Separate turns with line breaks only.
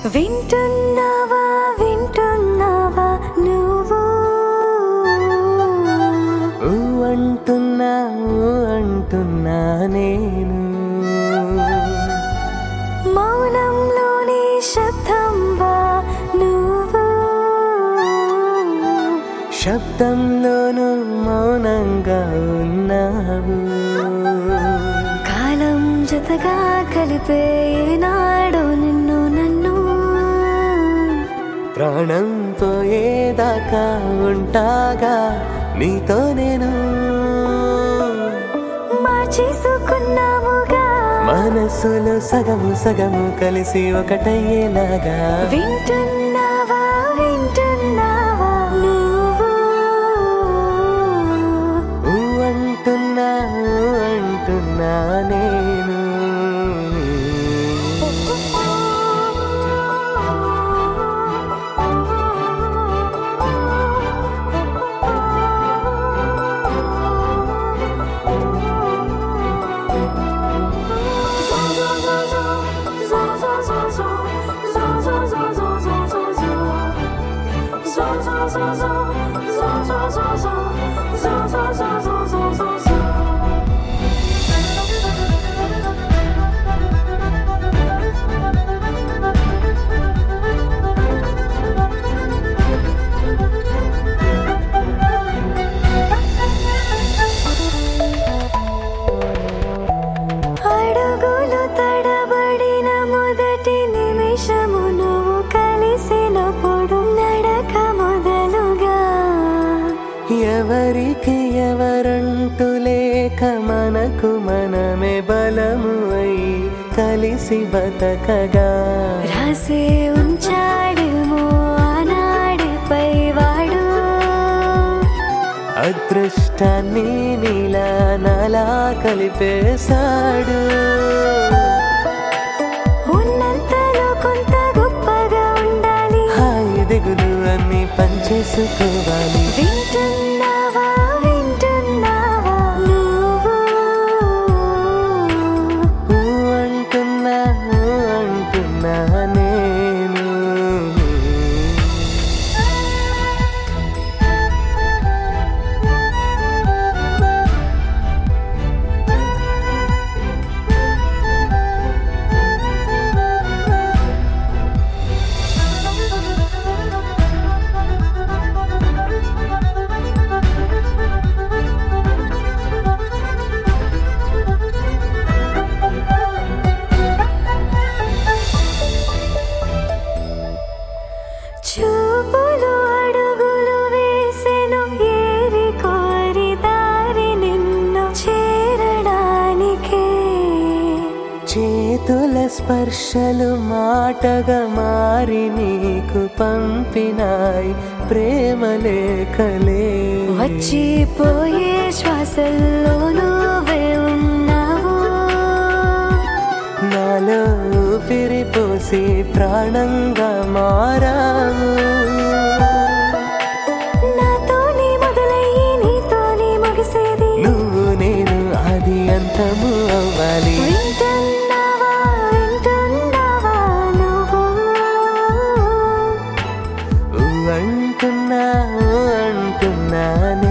వింటున్నావా వింటున్నావా నువ్వు
ఊ అంటున్నా ఊ అంటున్నా నేను
మౌనంలోని శబ్దంవా నువ్వు
శబ్దంలోనూ మౌనంగా ఉన్నావు
కాలం జతగా కలిపే నాడు నిన్ను నన్ను
ప్రాణం పోయేదాకా ఉంటాగా నీతో నేను
మార్చేసుకున్నాముగా
మనసులో సగము సగము కలిసి ఒకటయ్యేలాగా
వింటున్నావా వింటున్నావా నువ్వు
ఊ అంటున్నా ఊ అంటున్నా నేను
అడుగులు తడబడిన మొదటి నిమిషము నువ్వు కలిసినప్పుడు నడక మొదలుగా
ఎవరికి ఎవరంటూ లేక మనకు మనమే బలము అయి కలిసి బతకగా
రాసే ఉంచాడేమో ఆనాడిపై వాడు
అదృష్టాన్ని నీలా నాలా కలిపేశాడు
ఉన్నంతలో కొంత గొప్పగా ఉండాలి
హాయి దిగులు అన్ని పంచేసుకోవాలి
వింటున్నావా వింటున్నావా నువ్వు
ఊ అంటున్నా ఊ అంటున్నా నేను
చూపులు అడుగులు వేసెను ఏరి కోరి దారి నిన్ను చేరడానికే
చేతుల స్పర్శలు మాటగా మారి నీకు పంపినాయి ప్రేమ లేఖలే
వచ్చిపోయే శ్వాసల్లో నువ్వే ఉన్నావు
నాలో ఊపిరి పోసి ప్రాణంగా మారావు
నాతోని మొదలయ్యి నీతోని ముగిసేది
నువ్వు నేను అది అంతము అవ్వాలి
వింటున్నావా వింటున్నావా నువ్వు
ఊ అంటున్నా ఊ అంటున్నా